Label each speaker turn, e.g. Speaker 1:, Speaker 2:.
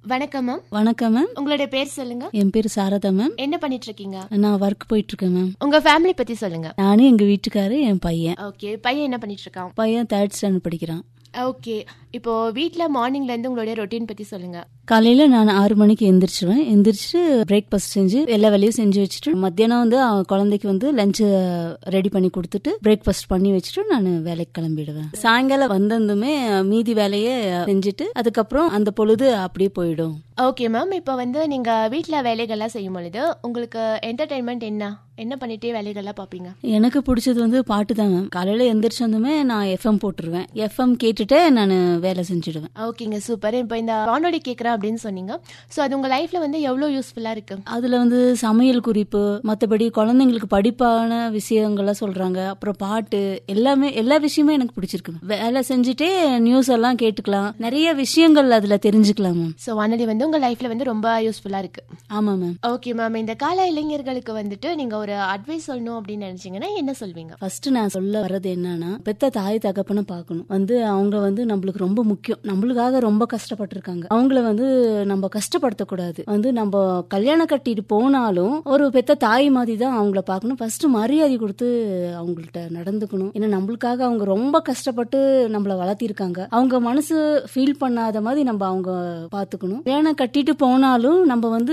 Speaker 1: வணக்கம் மேம்
Speaker 2: வணக்கம் மேம்
Speaker 1: உங்களுடைய பேர் சொல்லுங்க
Speaker 2: என் பேர் சாரதா மேம்
Speaker 1: என்ன பண்ணிட்டு இருக்கீங்க
Speaker 2: நான் ஒர்க் போயிட்டு இருக்கேன் மேம்
Speaker 1: உங்க ஃபேமிலி பத்தி சொல்லுங்க
Speaker 2: நானும் எங்க வீட்டுக்காரு என் பையன்
Speaker 1: ஓகே பையன் என்ன பண்ணிட்டு இருக்கான்
Speaker 2: பையன் தேர்ட் ஸ்டாண்டர்ட் படிக்கிறான்
Speaker 1: ஓகே இப்போ வீட்ல மார்னிங்ல இருந்து உங்களுடைய ரொட்டீன் பத்தி சொல்லுங்க
Speaker 2: காலையில நான் ஆறு மணிக்கு எந்திரிச்சிருவேன் எந்திரிச்சு பிரேக்ஃபாஸ்ட் செஞ்சு எல்லா வேலையும் செஞ்சு வச்சுட்டு மத்தியானம் வந்து அவன் குழந்தைக்கு வந்து லஞ்ச் ரெடி பண்ணி கொடுத்துட்டு பிரேக்ஃபாஸ்ட் பண்ணி வச்சுட்டு நான் வேலைக்கு கிளம்பிடுவேன் சாயங்காலம் வந்ததுமே மீதி வேலையை செஞ்சுட்டு அதுக்கப்புறம் அந்த பொழுது அப்படியே போயிடும்
Speaker 1: ஓகே மேம் இப்போ வந்து நீங்க வீட்ல வேலைகள்லாம் செய்யும் பொழுது உங்களுக்கு என்டர்டைன்மெண்ட் என்ன என்ன பண்ணிட்டே வேலைகள்லாம் பாப்பீங்க
Speaker 2: எனக்கு பிடிச்சது வந்து பாட்டு தான் மேம் காலையில எந்திரிச்சு வந்ததுமே நான் எஃப்எம் போட்டுருவேன் எஃப்எம் கேட்டுட்டு நான் வேலை செஞ்சுடுவேன்
Speaker 1: ஓகேங்க சூப்பர் இப்போ இந்த வானொலி கேட்குறேன் அப்படின்னு சொன்னீங்க ஸோ அது உங்க லைஃப்ல வந்து எவ்வளோ யூஸ்ஃபுல்லா இருக்கு
Speaker 2: அதுல வந்து சமையல் குறிப்பு மத்தபடி குழந்தைங்களுக்கு படிப்பான விஷயங்கள்லாம் சொல்றாங்க அப்புறம் பாட்டு எல்லாமே எல்லா விஷயமும் எனக்கு பிடிச்சிருக்கு வேலை செஞ்சுட்டே நியூஸ் எல்லாம் கேட்டுக்கலாம் நிறைய விஷயங்கள் அதுல தெரிஞ்சுக்கலாம் மேம்
Speaker 1: ஸோ வானொலி வந்து உங்க லைஃப்ல வந்து ரொம்ப யூஸ்ஃபுல்லா இருக்கு
Speaker 2: ஆமா மேம்
Speaker 1: ஓகே மேம் இந்த கால இளைஞர்களுக்கு வந்துட்டு நீங்க ஒரு அட்வைஸ் சொல்லணும் அப்படின்னு நினைச்சீங்கன்னா என்ன சொல்வீங்க
Speaker 2: ஃபர்ஸ்ட் நான் சொல்ல வர்றது என்னன்னா பெத்த தாய் தகப்பனை பார்க்கணும் வந்து அவங்க வந்து நம்மளுக்கு ரொம்ப முக்கியம் நம்மளுக்காக ரொம்ப கஷ்டப்பட்டிருக்காங்க அவங்கள வந்து நம்ம கஷ்டப்படுத்தக்கூடாது வந்து நம்ம கல்யாணம் கட்டிட்டு போனாலும் ஒரு பெத்த தாய் மாதிரி தான் அவங்கள பார்க்கணும் ஃபர்ஸ்ட் மரியாதை கொடுத்து அவங்கள்ட்ட நடந்துக்கணும் ஏன்னா நம்மளுக்காக அவங்க ரொம்ப கஷ்டப்பட்டு நம்மள வளர்த்திருக்காங்க அவங்க மனசு ஃபீல் பண்ணாத மாதிரி நம்ம அவங்க பார்த்துக்கணும் கல்யாணம் கட்டிட்டு போனாலும் நம்ம வந்து